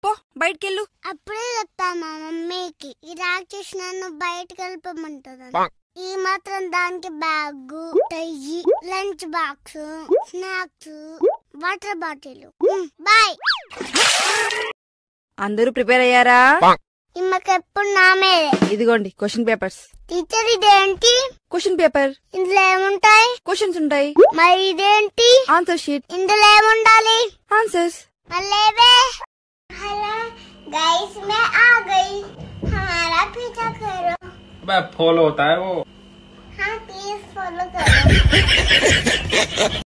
పో బయటికెళ్ళు అప్పుడే చెప్తా మా మమ్మీకి ఈ రాక్షసి నన్ను బయటకు వెళ్ళిపోమంటుంది ఈ మాత్రం దానికి bag tie lunch box snacks water bottle boy అందరూ ప్రిపేర్ అయ్యారా ఈమెకి ఎప్పుడు నా మీదే ఇదిగోండి క్వశ్చన్ పేపర్స్ టీచర్ ఇదేంటి క్వశ్చన్ పేపర్ ఇందులో ఏముంటాయి క్వశ్చన్స్ ఉంటాయి మరి ఇదేంటి ఆన్సర్ షీట్ ఇందులో ఏముండాలి ఆన్సర్స్ मल्लेबे हेलो गाइस मैं आ गई हमारा पीछा करो अबे फॉलो होता है वो हाँ प्लीज फॉलो करो